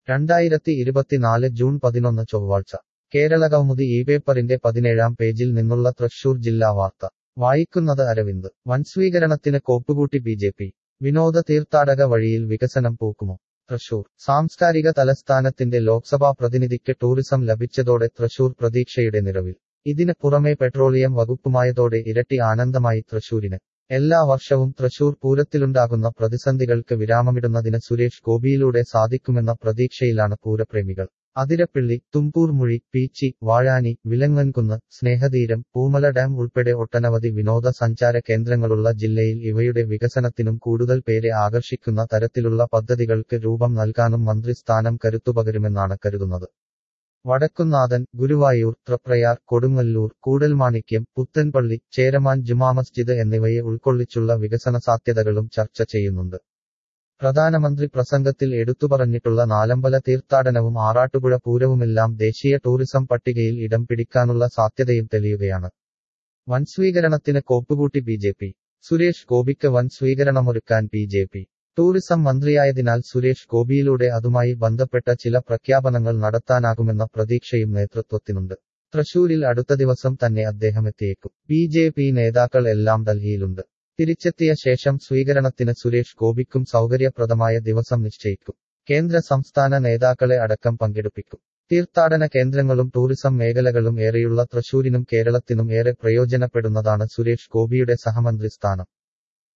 രണ്ടായിരത്തി ഇരുപത്തിനാല് ജൂൺ പതിനൊന്ന് ചൊവ്വാഴ്ച കേരള കൗമുദി ഈ പേപ്പറിന്റെ പതിനേഴാം പേജിൽ നിന്നുള്ള തൃശൂർ ജില്ലാ വാർത്ത വായിക്കുന്നത് അരവിന്ദ് വൻസ്വീകരണത്തിന് കോപ്പുകൂട്ടി ബി ജെ പി വിനോദ തീർത്ഥാടക വഴിയിൽ വികസനം പൂക്കുമോ തൃശൂർ സാംസ്കാരിക തലസ്ഥാനത്തിന്റെ ലോക്സഭാ പ്രതിനിധിക്ക് ടൂറിസം ലഭിച്ചതോടെ തൃശൂർ പ്രതീക്ഷയുടെ നിറവിൽ ഇതിന് പുറമെ പെട്രോളിയം വകുപ്പുമായതോടെ ഇരട്ടി ആനന്ദമായി തൃശൂരിന് എല്ലാ വർഷവും തൃശൂർ പൂരത്തിലുണ്ടാകുന്ന പ്രതിസന്ധികൾക്ക് വിരാമമിടുന്നതിന് സുരേഷ് ഗോപിയിലൂടെ സാധിക്കുമെന്ന പ്രതീക്ഷയിലാണ് പൂരപ്രേമികൾ അതിരപ്പിള്ളി തുമ്പൂർമുഴി പീച്ചി വാഴാനി വിലങ്ങൻകുന്ന് സ്നേഹതീരം പൂമല ഡാം ഉൾപ്പെടെ ഒട്ടനവധി വിനോദസഞ്ചാര കേന്ദ്രങ്ങളുള്ള ജില്ലയിൽ ഇവയുടെ വികസനത്തിനും കൂടുതൽ പേരെ ആകർഷിക്കുന്ന തരത്തിലുള്ള പദ്ധതികൾക്ക് രൂപം നൽകാനും മന്ത്രിസ്ഥാനം കരുത്തുപകരുമെന്നാണ് കരുതുന്നത് വടക്കുന്നാഥൻ ഗുരുവായൂർ തൃപ്രയാർ കൊടുങ്ങല്ലൂർ കൂടൽമാണിക്യം പുത്തൻപള്ളി ചേരമാൻ ജുമാ മസ്ജിദ് എന്നിവയെ ഉൾക്കൊള്ളിച്ചുള്ള വികസന സാധ്യതകളും ചർച്ച ചെയ്യുന്നുണ്ട് പ്രധാനമന്ത്രി പ്രസംഗത്തിൽ എടുത്തുപറഞ്ഞിട്ടുള്ള നാലമ്പല തീർത്ഥാടനവും ആറാട്ടുപുഴ പൂരവുമെല്ലാം ദേശീയ ടൂറിസം പട്ടികയിൽ ഇടം പിടിക്കാനുള്ള സാധ്യതയും തെളിയുകയാണ് വൻ സ്വീകരണത്തിന് കോപ്പുകൂട്ടി ബി ജെ പി സുരേഷ് ഗോപിക്ക് വൻ സ്വീകരണമൊരുക്കാൻ ബി ജെ പി ടൂറിസം മന്ത്രിയായതിനാൽ സുരേഷ് ഗോപിയിലൂടെ അതുമായി ബന്ധപ്പെട്ട ചില പ്രഖ്യാപനങ്ങൾ നടത്താനാകുമെന്ന പ്രതീക്ഷയും നേതൃത്വത്തിനുണ്ട് തൃശൂരിൽ അടുത്ത ദിവസം തന്നെ അദ്ദേഹം എത്തിയേക്കും ബി ജെ പി നേതാക്കൾ എല്ലാം ഡൽഹിയിലുണ്ട് തിരിച്ചെത്തിയ ശേഷം സ്വീകരണത്തിന് സുരേഷ് ഗോപിക്കും സൗകര്യപ്രദമായ ദിവസം നിശ്ചയിക്കും കേന്ദ്ര സംസ്ഥാന നേതാക്കളെ അടക്കം പങ്കെടുപ്പിക്കും തീർത്ഥാടന കേന്ദ്രങ്ങളും ടൂറിസം മേഖലകളും ഏറെയുള്ള തൃശൂരിനും കേരളത്തിനും ഏറെ പ്രയോജനപ്പെടുന്നതാണ് സുരേഷ് ഗോപിയുടെ സഹമന്ത്രി സ്ഥാനം